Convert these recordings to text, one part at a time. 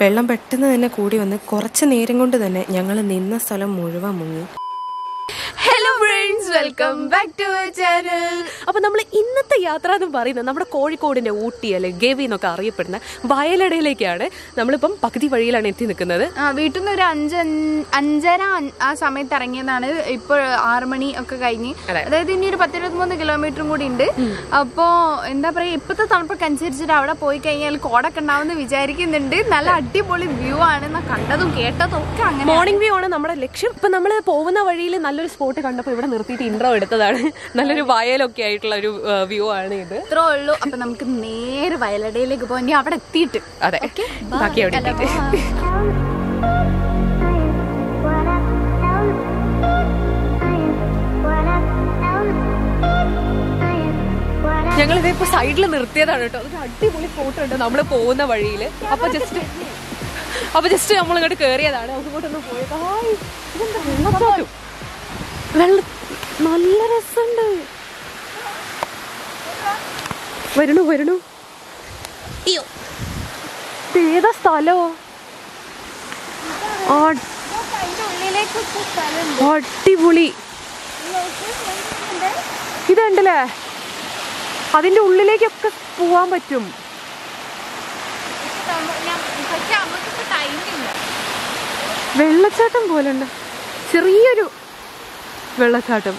വെള്ളം പെട്ടെന്ന് തന്നെ കൂടി വന്ന് കുറച്ച് നേരം കൊണ്ട് തന്നെ ഞങ്ങൾ നിന്ന സ്ഥലം മുഴുവൻ മുങ്ങി hello friends welcome back to channel അപ്പൊ നമ്മൾ ഇന്നത്തെ യാത്ര എന്ന് പറയുന്നത് നമ്മുടെ കോഴിക്കോടിന്റെ ഊട്ടി അല്ലെ ഗവി എന്നൊക്കെ അറിയപ്പെടുന്ന വയലടയിലേക്കാണ് നമ്മളിപ്പം പകുതി വഴിയിലാണ് എത്തി നിൽക്കുന്നത് ആ വീട്ടിൽ നിന്ന് ഒരു അഞ്ച് അഞ്ചര അഞ്ച് ആ സമയത്ത് ഇറങ്ങിയതാണ് ഇപ്പോൾ ആറ് മണി ഒക്കെ കഴിഞ്ഞ് അതെ. അതായത് ഇനി ഒരു പത്തിരുപത്തിമൂന്ന് കിലോമീറ്ററും കൂടി ഉണ്ട് അപ്പോ എന്താ പറയാ ഇപ്പത്തെ തണുപ്പൊക്കെ അനുസരിച്ചിട്ട് അവിടെ പോയി കഴിഞ്ഞാൽ കോടൊക്കെ ഉണ്ടാവുമെന്ന് വിചാരിക്കുന്നുണ്ട് നല്ല അടിപൊളി വ്യൂ ആണ് എന്നാ കണ്ടതും കേട്ടതും ഒക്കെ അങ്ങനെ മോർണിംഗ് വ്യൂ ആണ് നമ്മുടെ ലക്ഷ്യം ഇപ്പൊ നമ്മൾ പോകുന്ന വഴിയിൽ നല്ലൊരു സ്പോട്ട് കണ്ടപ്പോൾ ഇവിടെ നിർത്തിയിട്ട് ഇൻട്രോ എടുത്തതാണ് നല്ലൊരു വയലൊക്കെ ആയിട്ടുള്ള ഒരു വ്യൂ ആണ് ഇത് ഇത്രേ ഉള്ളൂ അപ്പൊ നമുക്ക് നേരെ വയലടയിലേക്ക് പോകാൻ ഇനി അവിടെ എത്തിയിട്ട് അതെ ബാക്കി അവിടെ എത്തിയിട്ട് ഞങ്ങൾ ഇതിപ്പോ സൈഡിൽ നിർത്തിയതാണ് കേട്ടോ അതൊരു അടിപൊളി ഫോട്ടോ ഉണ്ട് നമ്മൾ പോകുന്ന വഴിയിൽ അപ്പൊ ജസ്റ്റ് അപ്പൊ ജസ്റ്റ് നമ്മൾ ഇങ്ങോട്ട് കയറിയതാണ് നമുക്ക് ഇങ്ങോട്ടൊന്ന് പോയത് ഹായ് ഇതെന്താ വെള്ളച്ചാട്ടം വെള്ള നല്ല രസമുണ്ട് വരണു വരണു അയ്യോ ഇത് ഏതാ സ്ഥലോ ആ- അടിപൊളി ഇതുണ്ടല്ലേ അതിന്റെ ഉള്ളിലേക്കൊക്കെ പോവാൻ പറ്റും പക്ഷെ നമുക്ക് ടൈമില്ല വെള്ളച്ചാട്ടം പോലുണ്ട് ചെറിയൊരു വെള്ളച്ചാട്ടം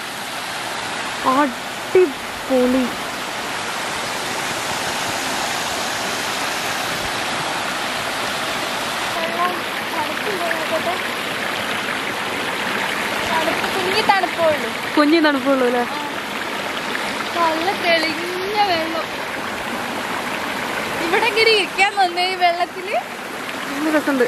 അടിപൊളി കുഞ്ഞി തണുപ്പുള്ളൂ കുഞ്ഞി തണുപ്പുള്ളൂ അല്ലേ നല്ല തെളിഞ്ഞ വെള്ളം ഇവിടെ ഇങ്ങനെ ഇരിക്കാൻ വന്നേ ഈ വെള്ളത്തില് നല്ല രസമുണ്ട്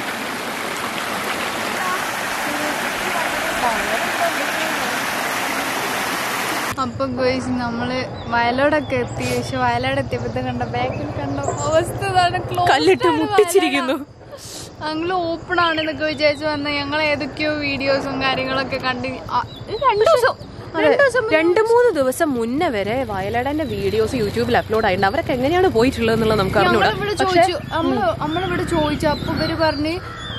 അപ്പൊ ഗോയിസ് നമ്മള് വയലോടൊക്കെ എത്തി പക്ഷെ വയലോട് എത്തിയപ്പോ കണ്ട ബാക്കിൽ കണ്ട അവസ്ഥ ഇതാണ് closed കല്ലിട്ട് ആണ് മുട്ടിച്ചിരിക്കുന്നു. വയലാട്. ഞങ്ങള് ഓപ്പൺ ആണെന്നൊക്കെ വിചാരിച്ചു വന്ന ഞങ്ങൾ ഏതൊക്കെയോ വീഡിയോസും കാര്യങ്ങളൊക്കെ കണ്ട് ആ, ഇത് രണ്ടു ദിവസം രണ്ടു ദിവസം മുന്നേ രണ്ട് മൂന്ന് ദിവസം മുന്നേ വരെ വയലടന്റെ വീഡിയോസ് യൂട്യൂബിൽ അപ്ലോഡ് ആയിട്ടുണ്ട് അവരൊക്കെ എങ്ങനെയാണ് പോയിട്ടുള്ളത് എന്നുള്ളത് നമുക്ക് അറിഞ്ഞൂടാ നമ്മളിവിടെ ചോദിച്ചു നമ്മള് നമ്മളിവിടെ ചോദിച്ചു അപ്പൊ ഇവര് പറഞ്ഞ്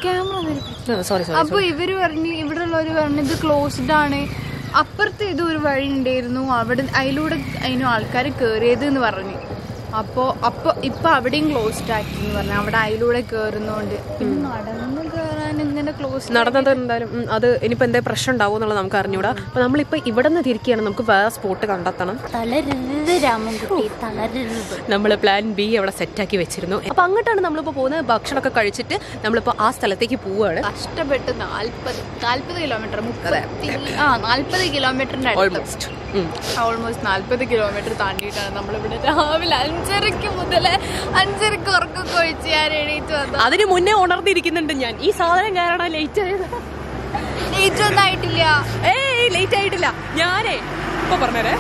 ക്യാമറ സോറി സോറി അപ്പൊ ഇവര് പറഞ്ഞ് ഇവിടെ ഉള്ളവര് പറഞ്ഞു ഇത് ക്ലോസ്ഡ് ആണ് അപ്പുറത്ത് ഇത് ഒരു വഴി ഉണ്ടായിരുന്നു അവിടെ അതിലൂടെ അതിനും ആൾക്കാർ കേറിയത് എന്ന് പറഞ്ഞു അപ്പോ അപ്പൊ ഇപ്പൊ അവിടെയും ക്ലോസ്ഡ് ആക്കി എന്ന് പറഞ്ഞു അവിടെ അതിലൂടെ കേറുന്നോണ്ട് പിന്നെ നടന്ന് കേറാൻ ഇങ്ങനെ ക്ലോസ് നടന്നത് എന്തായാലും ഉം, അത് ഇനിയിപ്പോ എന്തേ പ്രശ്നം ഉണ്ടാവും എന്നുള്ളത് നമുക്ക് അറിഞ്ഞൂടാ അപ്പൊ നമ്മളിപ്പോ ഇവിടെ നിന്ന് തിരിക്കുകയാണ് നമുക്ക് വേറെ സ്പോട്ട് കണ്ടെത്തണം തളരരുത് രാമൻകുട്ടി തളരരുത് നമ്മൾ പ്ലാൻ ബി അവിടെ സെറ്റാക്കി വെച്ചിരുന്നു അപ്പൊ അങ്ങോട്ടാണ് നമ്മളിപ്പോ പോകുന്നത് ഭക്ഷണമൊക്കെ കഴിച്ചിട്ട് നമ്മളിപ്പോ ആ സ്ഥലത്തേക്ക് പോവുകയാണ് കഷ്ടപ്പെട്ട് നാല്പത് നാല്പത് കിലോമീറ്റർ മുപ്പത്തി ആ നാല്പത് കിലോമീറ്ററിന്റെ അടുത്ത് ഓൾമോസ്റ്റ് ഓൾമോസ്റ്റ് നാല്പത് കിലോമീറ്റർ താണ്ടിയിട്ടാണ് നമ്മളിവിടെ രാവിലെ അഞ്ചരക്ക് മുതൽ അഞ്ചരക്ക് ഉറക്കൊക്കെ ഒഴിച്ച് ഞാൻ എണീറ്റ് വന്നത് അതിന് മുന്നേ ഉണർന്നിരിക്കുന്നുണ്ട് ഞാൻ ഈ സാധനം കാരണം ലേറ്റ് ആയത് ലേറ്റ് ഒന്നും ആയിട്ടില്ല ഏയ് ലേറ്റ് ആയിട്ടില്ല ഞാനേ ഇപ്പൊ പറഞ്ഞേ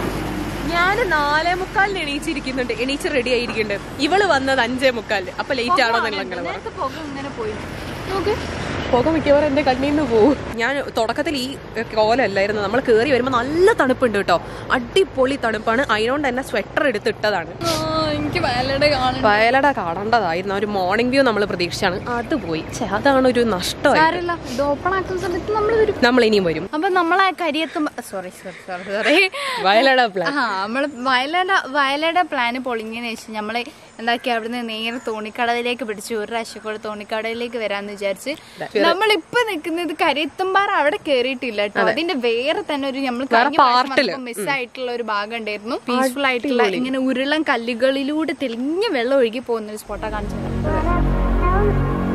ഞാന് നാലേ മുക്കാലിന് എണീച്ചിരിക്കുന്നുണ്ട് എണീച്ച് റെഡി ആയിരിക്കുന്നുണ്ട് ഇവള് വന്നത് അഞ്ചേ മുക്കാലിന് അപ്പൊ ലേറ്റ് ആണോ എന്നുള്ള അങ്ങനെ പറഞ്ഞു നേരത്തെ പുക ഇങ്ങനെ പോയി നോക്ക് പുക മിക്കവാറും എന്റെ കണ്ണിൽ നിന്ന് പോകും ഞാൻ തുടക്കത്തിൽ ഈ കോലല്ലായിരുന്നു നമ്മൾ കയറി വരുമ്പോൾ നല്ല തണുപ്പുണ്ട് കേട്ടോ അടിപൊളി തണുപ്പാണ് അതിനോണ്ട് തന്നെ സ്വെറ്റർ എടുത്തിട്ടതാണ് ആ, എനിക്ക് വയലയുടെ കാണണം വയലട കാണേണ്ടതായിരുന്നു ആ ഒരു മോർണിംഗ് വ്യൂ നമ്മൾ പ്രതീക്ഷിച്ചാണ് അത് പോയി ഛെ, അതാണ് ഒരു നഷ്ടമായി സാരമില്ല ഇത് ഓപ്പൺ ആക്കുന്ന സമയത്ത് നമ്മൾ വരും നമ്മൾ ഇനിയും വരും അപ്പൊ നമ്മളെ കരിയെത്തുമ്പോ sorry sorry sorry sorry Vayalada plan ആ നമ്മള് വയലട വയലട പ്ലാന് പൊളിങ്ങിയെന്ന് വെച്ചാൽ നമ്മളെ എന്താക്കി അവിടുന്ന് നേരെ തോണിക്കടയിലേക്ക് പിടിച്ചു ഒരു പ്രാവശ്യം കൂടെ തോണിക്കടയിലേക്ക് വരാന്ന് വിചാരിച്ച് നമ്മളിപ്പൊ നിൽക്കുന്നത് കരിയത്തുംപാറ അവിടെ കേറിയിട്ടില്ല കേട്ടോ അതിന്റെ വേറെ തന്നെ ഒരു നമ്മൾ മിസ് ആയിട്ടുള്ള ഒരു ഭാഗം ഉണ്ടായിരുന്നു പീസ്ഫുൾ ആയിട്ടുള്ള ഇങ്ങനെ ഉരുളൻ കല്ലുകളിലൂടെ തെളിഞ്ഞ വെള്ളം ഒഴുകി പോകുന്ന ഒരു സ്പോട്ടാ കാണിച്ചത്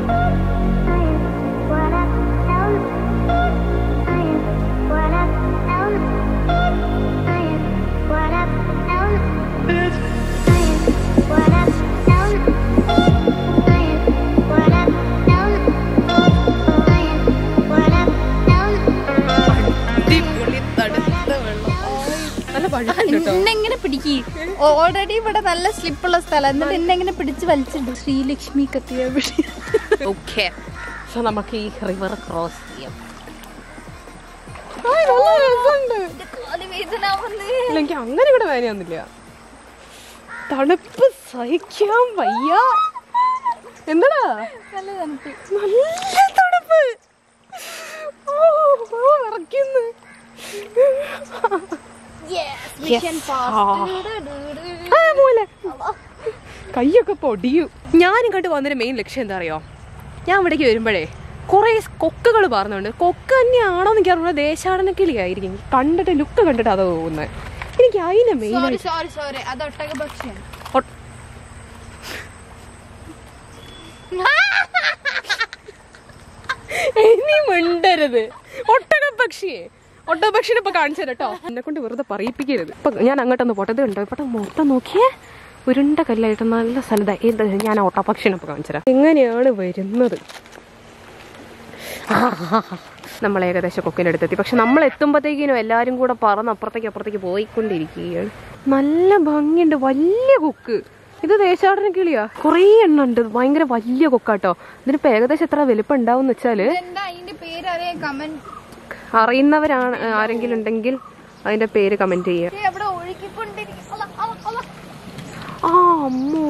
അടിപൊളി തണുത്ത വെള്ളം നല്ല വഴുക്കുണ്ട് കേട്ടോ എന്നെങ്ങനെ പിടിക്കി ഓൾറെഡി ഇവിടെ നല്ല സ്ലിപ്പുള്ള സ്ഥലം എന്നിട്ട് എന്നെങ്ങനെ പിടിച്ച് വലിച്ചിട്ടുണ്ട് ശ്രീലക്ഷ്മി കത്തിയ പിടി ഓക്കെ സോ നമുക്ക് ഈ റിവർ ക്രോസ് ചെയ്യാം ഇല്ല, എനിക്ക് അങ്ങനെ ഇവിടെ വേനയൊന്നുമില്ല തണുപ്പ് സഹിക്കാൻ വയ്യ എന്താടാ നല്ല തണുപ്പ് നല്ല തണുപ്പ് ഓ, ഓ, വിറയ്ക്കുന്നു. ആ, മൂല. കയ്യൊക്കെ പൊടിയും ഞാൻ ഇങ്ങോട്ട് വന്നൊരു മെയിൻ ലക്ഷ്യം എന്താ അറിയോ ഞാൻ ഇവിടേക്ക് വരുമ്പോഴേ കുറേ കൊക്കുകൾ പറഞ്ഞുണ്ട് കൊക്ക് തന്നെയാണോ എന്ന് എനിക്ക് അറിഞ്ഞ ദേശാടന കിളിയായിരിക്കും കണ്ടിട്ട് ലുക്ക് കണ്ടിട്ട് അത് തോന്നുന്നത് എനിക്ക് അതിനെ മെയിൻ സോറി സോറി സോറി അത് ഒട്ടക പക്ഷിയാണ് ഇനി മിണ്ടരുത് ഒട്ടകപ്പക്ഷിയെ ഒട്ടകപക്ഷിനെ ഇപ്പൊ കാണിച്ചു തരാം കേട്ടോ എന്നെ കൊണ്ട് വെറുതെ പറയിപ്പിക്കരുത് ഇപ്പൊ ഞാൻ അങ്ങോട്ടൊന്ന് പൊട്ടത് ഉണ്ടോ ഇപ്പൊ മൊത്തം നോക്കിയേ ഉരുണ്ട കല്ലായിട്ട് നല്ല സ്ഥലത ഏത് ഞാൻ ആ ഒട്ടപക്ഷിനെ ഇപ്പൊ കാണിച്ചു തരാം എങ്ങനെയാണ് വരുന്നത് നമ്മൾ ഏകദേശം കൊക്കിൻ്റെ അടുത്തെത്തി പക്ഷെ നമ്മൾ എത്തുമ്പോഴത്തേക്കിനും എല്ലാവരും കൂടെ പറന്ന് അപ്പുറത്തേക്ക് അപ്പുറത്തേക്ക് പോയിക്കൊണ്ടിരിക്കുകയാണ് നല്ല ഭംഗിയുണ്ട് വലിയ കൊക്ക് ഇത് ദേശാടന കിളിയാ കുറേ എണ്ണം ഉണ്ട് ഭയങ്കര വലിയ കൊക്കാട്ടോ ഇതിനിപ്പോ ഏകദേശം എത്ര വലിപ്പം ഉണ്ടാവും വെച്ചാല് എന്താ അതിന്റെ പേര് അറിയാം കമന്റ് അറിയുന്നവരാണ് ആരെങ്കിലും ഉണ്ടെങ്കിൽ അതിന്റെ പേര് കമന്റ് ചെയ്യുക അവിടെ ഒഴുകിക്കൊണ്ടിരിക്കും അല്ല, അല്ല, അല്ല. ആ അമ്മോ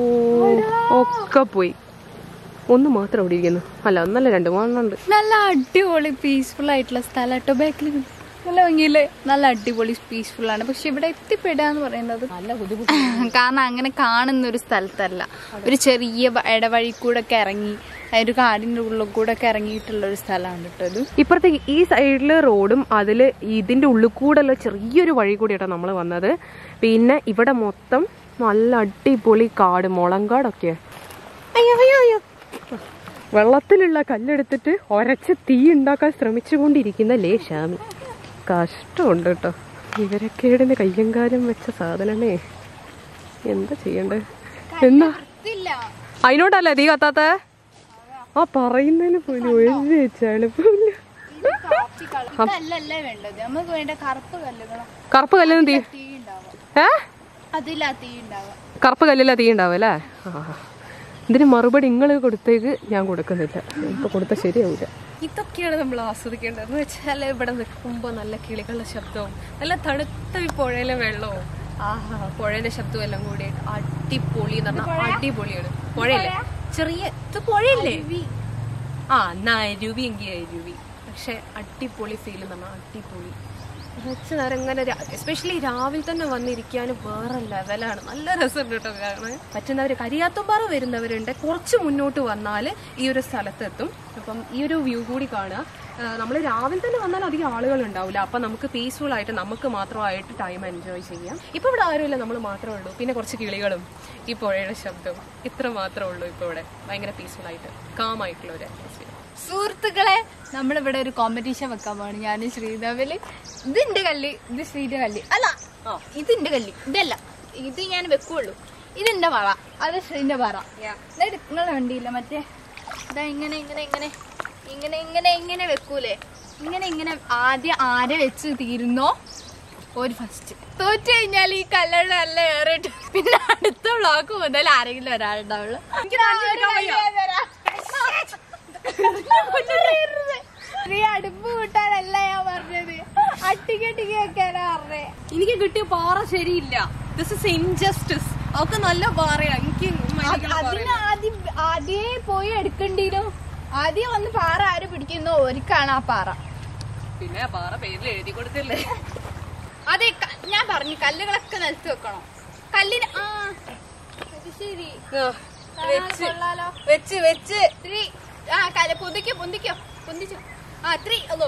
ഒക്കെ പോയി ഒന്ന് മാത്രം അവിടെ ഇരിക്കുന്നു അല്ല ഒന്നല്ല രണ്ട് മൂന്നെണ്ണുണ്ട് നല്ല അടിപൊളി പീസ്ഫുൾ ആയിട്ടുള്ള സ്ഥലം കേട്ടോ ബാക്കിൽ നല്ല ഭംഗിയില്ലേ നല്ല അടിപൊളി പീസ്ഫുൾ ആണ് പക്ഷെ ഇവിടെ എത്തിപ്പെടുക എന്ന് പറയുന്നത് കാരണം അങ്ങനെ കാണുന്ന ഒരു സ്ഥലത്തല്ല ഒരു ചെറിയ വ- ഇടവഴി കൂടെ ഒക്കെ ഇറങ്ങി ഒരു കാടിന്റെ ഉള്ളിൽ കൂടെ ഒക്കെ ഇറങ്ങിയിട്ടുള്ള ഒരു സ്ഥലമാണ് കേട്ടോ ഇത് ഇപ്പുറത്തെ ഈ സൈഡില് റോഡും അതില് ഇതിന്റെ ഉള്ളിൽ കൂടെയുള്ള ചെറിയൊരു വഴി കൂടിയാട്ടോ നമ്മൾ വന്നത് പിന്നെ ഇവിടെ മൊത്തം നല്ല അടിപൊളി കാട് മുളങ്കാടൊക്കെ അയ്യോ അയ്യോ അയ്യോ വെള്ളത്തിലുള്ള കല്ലെടുത്തിട്ട് ഒരച്ച് തീ ഉണ്ടാക്കാൻ ശ്രമിച്ചുകൊണ്ടിരിക്കുന്ന ലേ ഷാമി കഷ്ടമുണ്ട് കേട്ടോ ഇവരൊക്കെയുടെ കയ്യങ്കാലം വെച്ച സാധനമേ എന്താ ചെയ്യണ്ടേ എന്നാ അതിനോട്ടല്ലേ തീ കത്താത്ത ആ പറയുന്നതിന് പോലും ഒരു ചളുപ്പില്ല അല്ലല്ലേ വേണ്ടത് നമുക്ക് വേണ്ട കറുപ്പ് കല്ലുകളോ കറുപ്പ് കല്ലിന് തീ തീ ഉണ്ടാവാം ഏ അതിലാ തീ ഉണ്ടാവാം കറുപ്പ് കല്ലില തീ ഉണ്ടാവും അല്ലേ ആ. ഇതിന് മറുപടി നിങ്ങൾ കൊടുത്തേക്ക് ഞാൻ കൊടുക്കുന്നില്ല ഇപ്പൊ കൊടുത്ത ശരിയാവില്ല ഇതൊക്കെയാണ് നമ്മൾ ആസ്വദിക്കേണ്ടത് എന്ന് വെച്ചാൽ ഇവിടെ നിൽക്കുമ്പോൾ നല്ല കിളികളുടെ ശബ്ദവും നല്ല തണുത്ത ഈ പുഴയിലെ വെള്ളവും ആഹാ പുഴയുടെ ശബ്ദവും എല്ലാം കൂടി അടിപൊളി എന്ന് പറഞ്ഞാൽ അടിപൊളിയാണ് പുഴയില്ലേ ചെറിയ ഇത് പുഴയില്ലേ ആ എന്നാ അരുവി എങ്കിൽ അരുവി പക്ഷെ അടിപൊളി ഫീൽ എന്ന് പറഞ്ഞാൽ അടിപൊളി കുറച്ച് നേരം ഇങ്ങനെ എസ്പെഷ്യലി രാവിലെ തന്നെ വന്നിരിക്കാൻ വേറെ ലെവലാണ് നല്ല രസമുണ്ട് കേട്ടോ കാരണം പറ്റുന്നവർ കരിയാത്തുംപാറ വരുന്നവരുണ്ട് കുറച്ച് മുന്നോട്ട് വന്നാൽ ഈ ഒരു സ്ഥലത്തെത്തും അപ്പം ഈ ഒരു വ്യൂ കൂടി കാണുക നമ്മൾ രാവിലെ തന്നെ വന്നാൽ അധികം ആളുകൾ ഉണ്ടാവില്ല അപ്പം നമുക്ക് പീസ്ഫുൾ ആയിട്ട് നമുക്ക് മാത്രമായിട്ട് ടൈം എൻജോയ് ചെയ്യാം ഇപ്പം ഇവിടെ ആരുമില്ല നമ്മൾ മാത്രമേ ഉള്ളൂ പിന്നെ കുറച്ച് കിളികളും ഈ പുഴയുടെ ശബ്ദവും ഇത്ര മാത്രമേ ഉള്ളൂ ഇപ്പോൾ ഇവിടെ ഭയങ്കര പീസ്ഫുൾ ആയിട്ട് കാം ആയിട്ടുള്ള ഒരു atmosphere. സുഹൃത്തുക്കളെ നമ്മളിവിടെ ഒരു കോമ്പറ്റീഷൻ വെക്കാൻ പോവാണ് ഞാൻ ശ്രീദേവില് ഇതിന്റെ കല്ല് ഇത് ശ്രീയുടെ കല്ല് അല്ല ഇതിന്റെ കല്ല് ഇതല്ല ഇത് ഞാൻ വെക്കുള്ളൂ ഇതിന്റെ പറ അത് ശ്രീന്റെ പറ എന്നിട്ട് നിങ്ങളെ വണ്ടിയില്ല മറ്റേ ഇതാ ഇങ്ങനെ ഇങ്ങനെ ഇങ്ങനെ ഇങ്ങനെ ഇങ്ങനെ ഇങ്ങനെ വെക്കൂലേ ഇങ്ങനെ ഇങ്ങനെ ആദ്യം ആരെ വെച്ച് തീരുന്നോ ഒരു ഫസ്റ്റ് തോറ്റു കഴിഞ്ഞാൽ ഈ കല്ലുടെ നല്ല ഏറിട്ട് പിന്നെ അടുത്ത ബ്ലോക്ക് മുതൽ ആരെങ്കിലും ഒരാളുണ്ടാവുള്ളൂ എനിക്ക് നീ അടുപ്പ് കൂട്ടാനല്ല ഞാൻ പറഞ്ഞത് അട്ടിക്കട്ടിക്ക് വെക്കാനാ പറഞ്ഞേ എനിക്ക് കിട്ടിയ പാറ ശരിയില്ല ദിസ് ഇസ് ഇൻജസ്റ്റിസ് അവർക്ക് നല്ല പാറയാ എനിക്ക് അതിന് ആദ്യം ആദ്യമേ പോയി എടുക്കണ്ടീനോ ആദ്യം വന്ന് പാറ ആര് പിടിക്കുന്നോ ഒരുക്കാണ് ആ പാറ പിന്നെ പാറ പേരിൽ എഴുതി കൊടുത്തില്ലേ അതെ ക- ഞാൻ പറഞ്ഞു കല്ലുകളൊക്കെ നിലത്ത് വെക്കണോ കല്ലിന് ആ അത് ശരി ആ, കൊള്ളാലോ വെച്ച് വെച്ച് ത്രീ ആ കല പൊന്തിക്കോ പൊന്തിക്കോ പൊന്തിച്ചോ ആ ത്രീ അതോ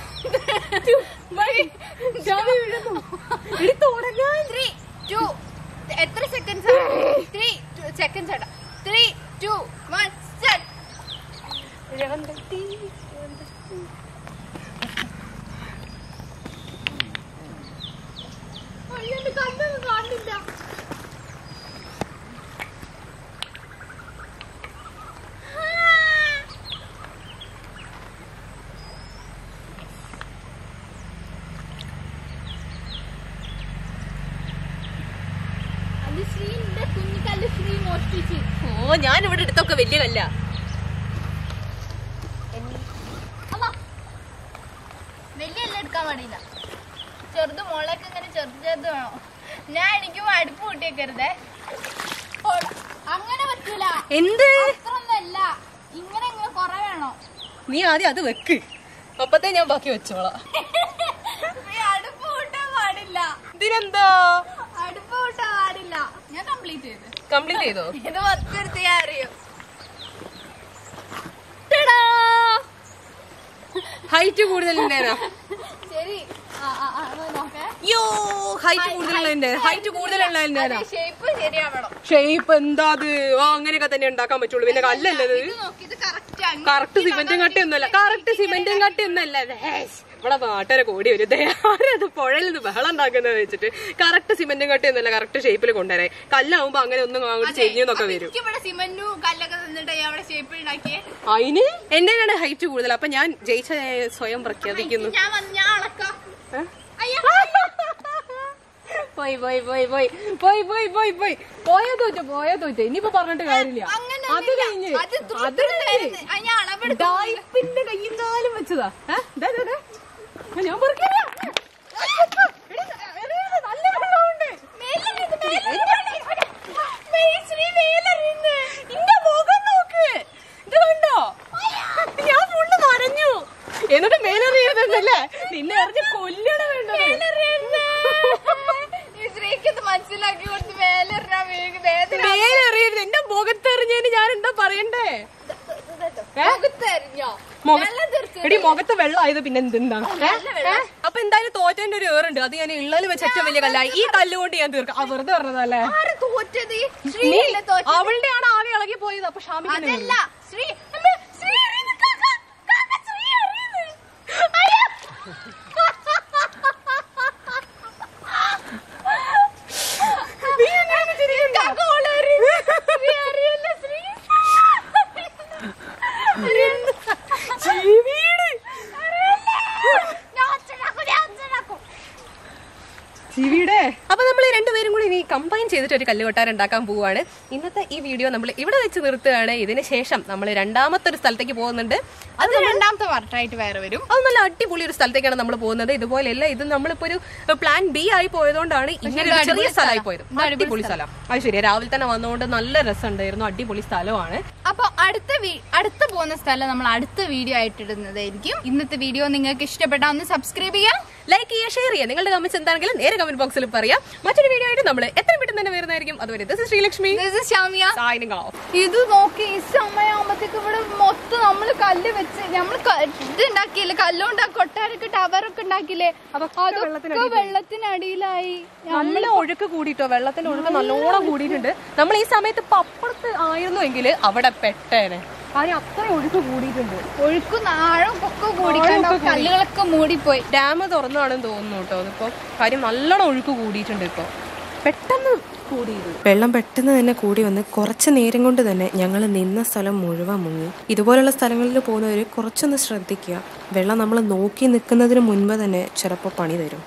ത്രീ ടു എത്ര സെക്കൻഡ്സ് ത്രീ സെക്കൻഡ്സ് ആട്ടാ ത്രീ ടു വൺ സ്റ്റാർട്ട് കാണില്ല അത് ശ്രീന്റെ കുഞ്ഞിക്കല്ല് ശ്രീ മോഷ്ടിച്ച് ഓ ഞാൻ ഇവിടെ എടുത്തൊക്കെ വലിയ കല്ല അതാ. വലിയ എല്ലാം എടുക്കാൻ പാടില്ല ചെറുത് മുളയൊക്കെ ഇങ്ങനെ ചെറുത് ചെറുത് വേണം ഞാൻ എനിക്ക് അടുപ്പ് കൂട്ടിയേക്കരുതേ ഓ, അങ്ങനെ പറ്റൂല എന്ത് അത്ര നീ ആദ്യം അത് വെക്ക് അപ്പത്തേ ഞാൻ ബാക്കി വെച്ചോളാം അടുപ്പ് കൂട്ടാൻ പാടില്ല ഇതിനെന്താ അടുപ്പ് കൂട്ടാൻ പാടില്ല ഞാൻ കംപ്ലീറ്റ് ചെയ്ത് കംപ്ലീറ്റ് ചെയ്തോ ഇത് മൊത്തം അറിയും ഹൈറ്റ് കൂടുതലുണ്ടേനാ ശരി ആ, ആ, ആ, അത് നോക്കേ. യോ ഹൈറ്റ് കൂടുതലുള്ളതിന്റെ ഹൈറ്റ് കൂടുതലുള്ളതിന്റെ ഷേപ്പ് ശരിയാവണം ഷേപ്പ് എന്താ അത് ആ അങ്ങനെയൊക്കെ തന്നെ ഉണ്ടാക്കാൻ പറ്റുള്ളൂ പിന്നെ കല്ലല്ലേ ഇത് ഇത് നോക്കി ഇത് കറക്റ്റ് കറക്റ്റ് സിമെന്റും കട്ടി ഒന്നുമല്ല കറക്റ്റ് സിമെന്റും കട്ടി ഒന്നല്ല ഇവിടെ നാട്ടുകാരെ കൂടി വരും ദേ, ആരത് പുഴയിൽ നിന്ന് ബഹളം ഉണ്ടാക്കുന്നത് വെച്ചിട്ട് കറക്റ്റ് സിമെന്റും കട്ടി ഒന്നല്ല കറക്റ്റ് ഷേപ്പിൽ കൊണ്ടുവരാൻ കല്ലാവുമ്പോ അങ്ങനെ ഒന്നും അങ്ങോട്ട് ചെരിഞ്ഞൊക്കെ വരും ഇവിടെ സിമന്റും കല്ലൊക്കെ തന്നിട്ട് അവിടെ ഷേപ്പ് ഉണ്ടാക്കിയേ അതിന് എന്റെയാണ് ഹൈറ്റ് കൂടുതൽ അപ്പൊ ഞാൻ ജയിച്ച സ്വയം പ്രഖ്യാപിക്കുന്നു ഞാൻ വന്ന് ഞാൻ അളക്കാം അയ്യോ പോയി പോയി പോയി പോയി പോയി പോയി പോയി പോയി പോയാ തോറ്റ പോയാ തോറ്റ ഇനിയിപ്പോ പറഞ്ഞിട്ട് കാര്യമില്ല അങ്ങനെ അത് കഴിഞ്ഞ് അത് അത് കഴിഞ്ഞ് ഞാൻ അളവെടുത്തു ഡായിപ്പിന്റെ കയ്യും കാലും വെച്ചതാ ഏ? ദേ, ദേ, ദേ. ആ, ഞാൻ പറിക്കില്ല. എടി, എടി, നല്ല വെള്ളമുണ്ട്. ഇന്റെ മുഖം നോക്ക്. ഇത് കണ്ടോ? ഞാൻ ഫുള്ള് നനഞ്ഞു എന്നിട്ട് മേലെറിയരുതെന്നല്ലേ നിന്നെ എറിഞ്ഞ് കൊല്ലണ വേണ്ടത് ശ്രീക്കത് മനസ്സിലാക്കി കൊടുത്ത് വേലെറിഞ്ഞാ വേഗം വേദന മേലെറിയരുത് എന്റെ മുഖത്തെറിഞ്ഞതിന് ഞാൻ എന്താ പറയണ്ടേ ഏ? മുഖത്തെറിഞ്ഞോ മുഖ- വെള്ളം തെറിച്ച് എടി മുഖത്ത് വെള്ളമായത് പിന്നെ എന്തെന്താണ് അപ്പൊ എന്തായാലും തോറ്റന്റെ ഒരു ഏറുണ്ട് അത് ഞാൻ ഇള്ളല് വെച്ച ഏറ്റവും വലിയ കല്ലായി ഈ കല്ലുകൊണ്ട് ഞാൻ തീർക്കാം ആ വെറുതെ പറഞ്ഞതല്ലേ ആര് തോറ്റത് നീ ശ്രീയല്ലേ തോറ്റത് അവളുടെ ആണ് ആകെ ഇളകി പോയത് അപ്പൊ ഷാമിക്ക് അതല്ല ശ്രീ അമ്മ, ശ്രീ എറിയുന്നു, കാക്ക, കാക്ക, ശ്രീ എറിയുന്നു. അയ്യോ. കാക്ക ഓളെ എറിയുന്നു. ശ്രീ എറിയല്ല, ശ്രീ. ജീവിയുടെ ഞാൻ ഒച്ചണ്ടാക്കും, ഞാൻ ഒച്ചണ്ടാക്കും. ജീവിയുടെ അപ്പൊ നമ്മൾ രണ്ടുപേരും കൂടി ഇനി കമ്പൈൻ ചെയ്തിട്ട് ഒരു കല്ലുകൊട്ടാരം ഉണ്ടാക്കാൻ പോവുകയാണ് ഇന്നത്തെ ഈ വീഡിയോ നമ്മൾ ഇവിടെ വെച്ച് നിർത്തുകയാണ് ഇതിന് ശേഷം നമ്മൾ രണ്ടാമത്തെ ഒരു സ്ഥലത്തേക്ക് പോകുന്നുണ്ട് അത് രണ്ടാമത്തെ പാർട്ടായിട്ട് വേറെ വരും അത് നല്ല അടിപൊളി ഒരു സ്ഥലത്തേക്കാണ് നമ്മൾ പോകുന്നത് ഇതുപോലെയല്ല ഇത് നമ്മളിപ്പോ ഒരു പ്ലാൻ ബി ആയി പോയതുകൊണ്ടാണ് ഇങ്ങനെ ഒരു ചെറിയ സ്ഥലമായി പോയത് അടിപൊളി സ്ഥലം അത് ശരിയാ രാവിലെ തന്നെ വന്നുകൊണ്ട് നല്ല രസമുണ്ടായിരുന്നു അടിപൊളി സ്ഥലമാണ് അപ്പൊ അടുത്ത വീ- അടുത്ത പോകുന്ന സ്ഥലം നമ്മൾ അടുത്ത വീഡിയോ ആയിട്ട് ഇടുന്നതായിരിക്കും ഇന്നത്തെ വീഡിയോ നിങ്ങൾക്ക് ഇഷ്ടപ്പെട്ടാൽ ഒന്ന് സബ്സ്ക്രൈബ് ചെയ്യാം ലൈക്ക് ചെയ്യുക ഷെയർ ചെയ്യുക നിങ്ങളുടെ കമന്റ്സ് എന്താണെങ്കിലും നേരെ കമന്റ് ബോക്സിൽ പറയാം മറ്റൊരു വീഡിയോ ആയിട്ട് നമ്മൾ എത്ര പെട്ടെന്ന് തന്നെ വരുന്നതായിരിക്കും അതുവരെ this is Sreelakshmi This is Shamiya signing off. ഇത് നോക്കി ഈ സമയമാകുമ്പത്തേക്ക് ഇവിടെ മൊത്തം നമ്മള് കല്ല് വെച്ച് നമ്മള് ക- ഇത് ഉണ്ടാക്കിയില്ലേ കല്ലുകൊണ്ട് കൊട്ടാരൊക്കെ ടവറൊക്കെ ഉണ്ടാക്കിയില്ലേ അതൊക്കെ വെള്ളത്തിനടിയിലായി നല്ല ഒഴുക്ക് കൂടിയിട്ടോ വെള്ളത്തിന്റെ ഒഴുക്ക് നല്ലോണം കൂടിയിട്ടുണ്ട് നമ്മൾ ഈ സമയത്ത് ഇപ്പൊ അപ്പുറത്ത് ആയിരുന്നുവെങ്കിൽ അവിടെ പെട്ടേനെ കാര്യം അത്ര ഒഴുക്ക് കൂടിയിട്ടുണ്ട് ഒഴുക്കും ആഴം ഒക്കെ കൂടി കണ്ടോ? കല്ലുകളൊക്കെ മൂടിപ്പോയി ഡാം തുറന്നാണെന്ന് തോന്നുന്നു കേട്ടോ അതിപ്പോ കാര്യം നല്ലോണം ഒഴുക്ക് കൂടിയിട്ടുണ്ട് ഇപ്പൊ പെട്ടെന്ന് കൂടിയത് വെള്ളം പെട്ടെന്ന് തന്നെ കൂടി വന്ന് കുറച്ച് നേരം കൊണ്ട് തന്നെ ഞങ്ങൾ നിന്ന സ്ഥലം മുഴുവൻ മുങ്ങി ഇതുപോലുള്ള സ്ഥലങ്ങളിൽ പോകുന്നവർ കുറച്ചൊന്ന് ശ്രദ്ധിക്കുക വെള്ളം നമ്മൾ നോക്കി നിൽക്കുന്നതിന് മുൻപ് തന്നെ ചിലപ്പോൾ പണി തരും